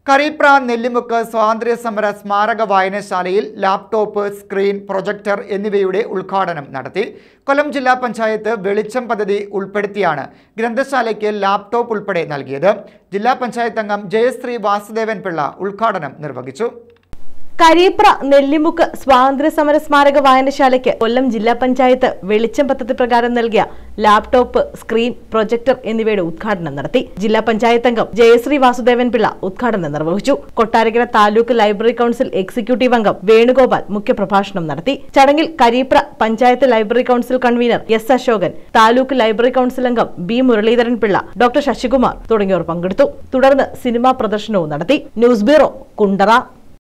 കരീപ്ര നെല്ലിമുക്ക് സ്വാതന്ത്ര്യ സമര സ്മാരക വായനശാലയിൽ ലാപ്ടോപ്പ് സ്ക്രീൻ പ്രൊജക്ടർ എന്നിവയുടെ ഉദ്ഘാടനം നടത്തി കൊല്ലം ജില്ലാ പഞ്ചായത്ത് വെളിച്ചം പദ്ധതി ഉൾപ്പെടുത്തിയാണ് ഗ്രന്ഥശാലയ്ക്ക് ലാപ്ടോപ്പ് ഉൾപ്പെടെ നൽകിയത് ജില്ലാ പഞ്ചായത്ത് അംഗം ജയശ്രീ വാസുദേവൻ പിള്ള ഉദ്ഘാടനം നിർവഹിച്ചു കരീപ്ര നെല്ലിമുക്ക് സ്വാതന്ത്ര്യ സമര സ്മാരക വായനശാലയ്ക്ക് കൊല്ലം ജില്ലാ പഞ്ചായത്ത് വെളിച്ചം പദ്ധതി പ്രകാരം നൽകിയ ലാപ്ടോപ്പ് സ്ക്രീൻ പ്രൊജക്ടർ എന്നിവയുടെ ഉദ്ഘാടനം നടത്തി ജില്ലാ പഞ്ചായത്ത് അംഗം ജയശ്രീ വാസുദേവൻ പിള്ള ഉദ്ഘാടനം നിർവഹിച്ചു Kottarakkara taluk library council executive അംഗം വേണുഗോപാൽ മുഖ്യപ്രഭാഷണം നടത്തി ചടങ്ങിൽ Karipra panchayat library council convener S Ashokan taluk library council അംഗം ബി മുരളീധരൻ പിള്ള ഡോക്ടർ ശശികുമാർ തുടങ്ങിയവർ പങ്കെടുത്തു തുടർന്ന് സിനിമാ പ്രദർശനവും നടത്തി ന്യൂസ് ബ്യൂറോ കുണ്ടറ